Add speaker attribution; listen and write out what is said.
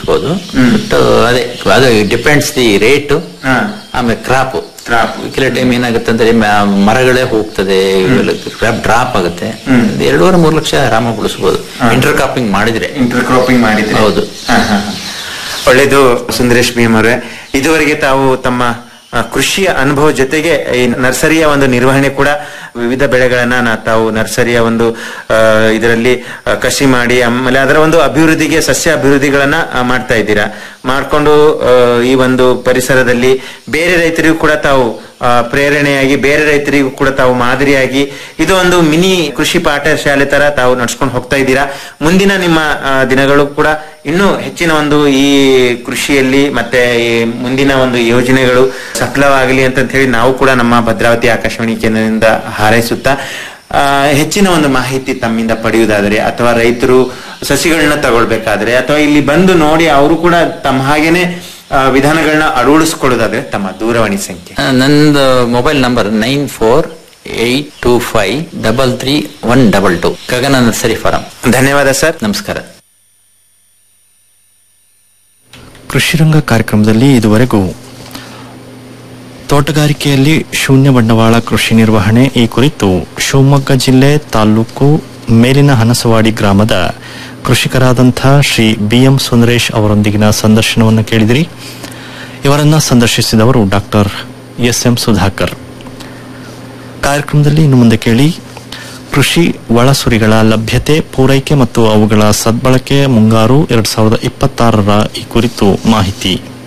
Speaker 1: ಬೆಳೆಸ್ಬೋದು ಬಟ್ ಅದೇ ಅದು ಡಿಪೆಂಡ್ಸ್ ದಿ ರೇಟ್
Speaker 2: ಹಾ.
Speaker 1: ಆಮೇಲೆ ಕ್ರಾಪ್
Speaker 2: Crop.
Speaker 1: ಕೆಲವು ಟೈಮ್ ಏನಾಗುತ್ತೆ ಅಂದ್ರೆ ಮ- ಮರಗಳೇ ಹೋಗ್ತದೆ ಕ್ರಾಪ್ ಡ್ರಾಪ್ ಆಗುತ್ತೆ ಒಂದು ಎರಡೂವರೆ ಮೂರು ಲಕ್ಷ ಆರಾಮ ಬೆಳೆಸ್ಬೋದು ಇಂಟರ್ ಕ್ರಾಪಿಂಗ್ ಮಾಡಿದ್ರೆ
Speaker 2: ಇಂಟರ್ ಕ್ರಾಪಿಂಗ್ ಮಾಡಿದ್ರೆ
Speaker 1: ಹೌದು.
Speaker 2: ಹಾ, ಹಾ, ಹಾ. ಒಳ್ಳೇದು ಸುಂದರೇಶ್ ಭೀಮ್ ಅವರೇ ಇದುವರೆಗೆ ತಾವು ತಮ್ಮ ಆ, ಕೃಷಿಯ ಅನುಭವ ಜೊತೆಗೆ ಈ ನರ್ಸರಿಯ ಒಂದು ನಿರ್ವಹಣೆ ಕೂಡ ವಿವಿಧ ಬೆಳೆಗಳನ್ನ ನಾ- ತಾವು ನರ್ಸರಿಯ ಒಂದು ಇದರಲ್ಲಿ ಕೃಷಿ ಮಾಡಿ ಆಮೇಲೆ ಅದರ ಒಂದು ಅಭಿವೃದ್ಧಿಗೆ ಸಸ್ಯ ಅಭಿವೃದ್ಧಿಗಳನ್ನ ಆ, ಮಾಡ್ತಾ ಇದ್ದೀರಾ ಮಾಡ್ಕೊಂಡು ಆ, ಈ ಒಂದು ಪರಿಸರದಲ್ಲಿ ಬೇರೆ ರೈತರಿಗೂ ಕೂಡ ತಾವು ಆ, ಪ್ರೇರಣೆಯಾಗಿ ಬೇರೆ ರೈತರಿಗೂ ಕೂಡ ತಾವು ಮಾದರಿಯಾಗಿ ಇದು ಒಂದು ಮಿನಿ ಕೃಷಿ ಪಾಠಶಾಲೆ ತರ ತಾವು ನಡ್ಸ್ಕೊಂಡು ಹೋಗ್ತಾ ಇದ್ದೀರಾ ಮುಂದಿನ ನಿಮ್ಮ ಆ, ದಿನಗಳು ಕೂಡ ಇನ್ನೂ ಹೆಚ್ಚಿನ ಒಂದು ಈ ಕೃಷಿಯಲ್ಲಿ ಮತ್ತೆ ಈ ಮುಂದಿನ ಒಂದು ಯೋಜನೆಗಳು ಸಫಲವಾಗಲಿ ಅಂತ ಹೇಳಿ ನಾವು ಕೂಡ ನಮ್ಮ ಭದ್ರಾವತಿ ಆಕಾಶವಾಣಿ ಕೇಂದ್ರದಿಂದ ಹಾರೈಸುತ್ತಾ ಆ, ಹೆಚ್ಚಿನ ಒಂದು ಮಾಹಿತಿ ತಮ್ಮಿಂದ ಪಡೆಯುವುದಾದರೆ ಅಥವಾ ರೈತರು ಸಸಿಗಳನ್ನ ತಗೊಳ್ಬೇಕಾದ್ರೆ ಅಥವಾ ಇಲ್ಲಿ ಬಂದು ನೋಡಿ ಅವರು ಕೂಡ ತಮ್ಮ ಹಾಗೇನೆ ಆ, ವಿಧಾನಗಳನ್ನ ಅಳವಡಿಸ್ಕೊಳ್ಳೋದಾದ್ರೆ ತಮ್ಮ ದೂರವಾಣಿ ಸಂಖ್ಯೆ
Speaker 1: ಆ, ನಂದು mobile number nine four eight two five double three one double two Gagana nursery farm
Speaker 2: ಧನ್ಯವಾದ ಸರ್
Speaker 1: ನಮಸ್ಕಾರ
Speaker 3: ಕೃಷಿರಂಗ ಕಾರ್ಯಕ್ರಮದಲ್ಲಿ ಇದುವರೆಗೂ ತೋಟಗಾರಿಕೆಯಲ್ಲಿ ಶೂನ್ಯ ಬಂಡವಾಳ ಕೃಷಿ ನಿರ್ವಹಣೆ ಈ ಕುರಿತು ಶಿವಮೊಗ್ಗ ಜಿಲ್ಲೆ ತಾಲೂಕು ಮೇಲಿನ ಹನಸವಾಡಿ ಗ್ರಾಮದ ಕೃಷಿಕರಾದಂಥ ಶ್ರೀ ಬಿ ಎಂ ಸುಂದರೇಶ್ ಅವರೊಂದಿಗಿನ ಸಂದರ್ಶನವನ್ನು ಕೇಳಿದಿರಿ ಇವರನ್ನ ಸಂದರ್ಶಿಸಿದವರು ಡಾಕ್ಟರ್ ಎಸ್ ಎಂ ಸುಧಾಕರ್ ಕಾರ್ಯಕ್ರಮದಲ್ಲಿ ಇನ್ನು ಮುಂದೆ ಕೇಳಿ ಕೃಷಿ ಒಳಸುರಿಗಳ ಲಭ್ಯತೆ ಪೂರೈಕೆ ಮತ್ತು ಅವುಗಳ ಸದ್ಬಳಕೆ ಮುಂಗಾರು ಎರಡ್ ಸಾವಿರದ ಇಪ್ಪತ್ತಾರರ ಈ ಕುರಿತು ಮಾಹಿತಿ